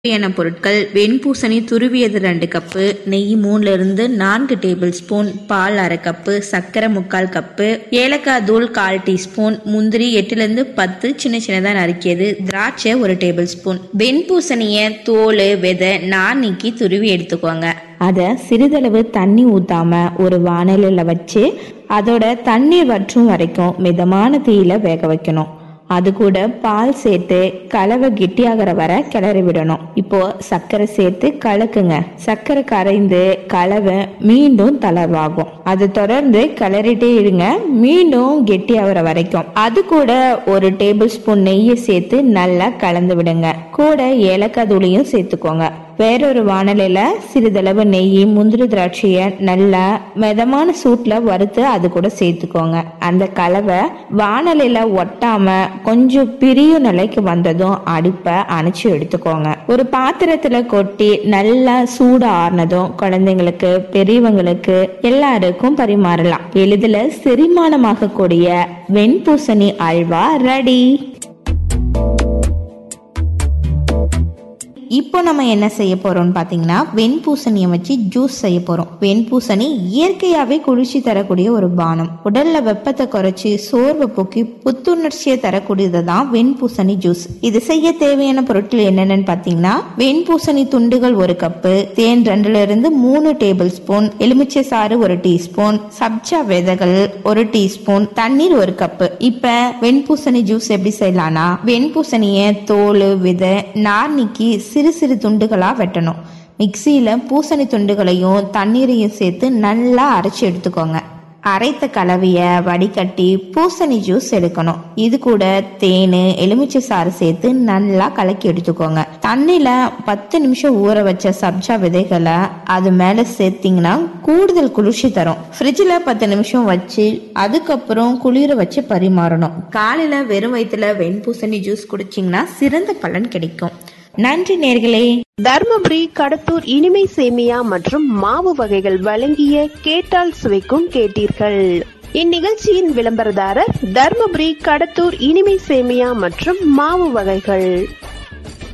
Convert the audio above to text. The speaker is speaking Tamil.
தேவையான பொருட்கள் வெண்பூசணி துருவியது ரெண்டு கப்பு நெய் மூணுல இருந்து நான்கு டேபிள் ஸ்பூன் பால் அரை கப்பு சர்க்கரை முக்கால் கப்பு ஏலக்காய் தூள் கால் டீஸ்பூன் முந்திரி எட்டுல இருந்து பத்து சின்ன சின்னதா நறுக்கியது திராட்சை ஒரு டேபிள் ஸ்பூன் வெண்பூசணிய தோல் விதை நார் நீக்கி துருவி எடுத்துக்கோங்க அதை சிறிதளவு தண்ணி ஊத்தாம ஒரு வானலில் வச்சு அதோட தண்ணீர் வற்றும் வரைக்கும் மிதமான தீயில வேக வைக்கணும் அது கூட பால் சேர்த்து கலவை கெட்டியாகிற வரை கிளறி விடணும் இப்போ சர்க்கரை சேர்த்து கலக்குங்க சர்க்கரை கரைந்து கலவை மீண்டும் தளர்வாகும் அது தொடர்ந்து கிளறிட்டே இருங்க மீண்டும் கெட்டியாகிற வரைக்கும் அது கூட ஒரு டேபிள் ஸ்பூன் நெய்யை சேர்த்து நல்லா கலந்து விடுங்க கூட ஏலக்காய் தூளையும் சேர்த்துக்கோங்க வேறொரு வானலில சிறிதளவு நெய் முந்திரி திராட்சைய நல்லா மிதமான சூட்ல வறுத்து அது கூட சேர்த்துக்கோங்க அந்த கலவை வானலில ஒட்டாம கொஞ்சம் பிரியும் நிலைக்கு வந்ததும் அடுப்பை அணைச்சு எடுத்துக்கோங்க ஒரு பாத்திரத்துல கொட்டி நல்லா சூடு ஆறுனதும் குழந்தைங்களுக்கு பெரியவங்களுக்கு எல்லாருக்கும் பரிமாறலாம் எளிதில் செரிமானமாகக்கூடிய வெண்பூசணி அல்வா ரெடி இப்போ நம்ம என்ன செய்ய போறோம்னு பார்த்தீங்கன்னா வெண்பூசணியை வச்சு ஜூஸ் செய்ய போறோம் வெண்பூசணி இயற்கையாகவே குளிர்ச்சி தரக்கூடிய ஒரு பானம் உடல்ல வெப்பத்தை குறைச்சி சோர்வை போக்கி புத்துணர்ச்சியை தரக்கூடியது தான் வெண்பூசணி ஜூஸ் இது செய்ய தேவையான பொருட்கள் என்னென்னு பார்த்தீங்கன்னா வெண்பூசணி துண்டுகள் ஒரு கப்பு தேன் ரெண்டுல இருந்து மூணு டேபிள் ஸ்பூன் எலுமிச்சை சாறு ஒரு டீஸ்பூன் சப்ஜா விதைகள் ஒரு டீஸ்பூன் தண்ணீர் ஒரு கப்பு இப்ப வெண்பூசணி ஜூஸ் எப்படி செய்யலாம்னா வெண்பூசணிய தோல் விதை நார் நீக்கி சிறு சிறு துண்டுகளா வெட்டணும் மிக்சியில பூசணி துண்டுகளையும் தண்ணீரையும் சேர்த்து நல்லா அரைச்சி எடுத்துக்கோங்க அரைத்த கலவைய வடிகட்டி பூசணி ஜூஸ் எடுக்கணும் இது கூட தேன் எலுமிச்சை சாறு சேர்த்து நல்லா கலக்கி எடுத்துக்கோங்க தண்ணியில பத்து நிமிஷம் ஊற வச்ச சப்ஜா விதைகளை அது மேல சேர்த்தீங்கன்னா கூடுதல் குளிர்ச்சி தரும் ஃப்ரிட்ஜில் பத்து நிமிஷம் வச்சு அதுக்கப்புறம் குளிர வச்சு பரிமாறணும் காலையில வெறும் வயிற்றுல வெண்பூசணி ஜூஸ் குடிச்சிங்கன்னா சிறந்த பலன் கிடைக்கும் நன்றி நேர்களே தர்மபுரி கடத்தூர் இனிமை சேமியா மற்றும் மாவு வகைகள் வழங்கிய கேட்டால் சுவைக்கும் கேட்டீர்கள் இந்நிகழ்ச்சியின் விளம்பரதாரர் தர்மபுரி கடத்தூர் இனிமை சேமியா மற்றும் மாவு வகைகள்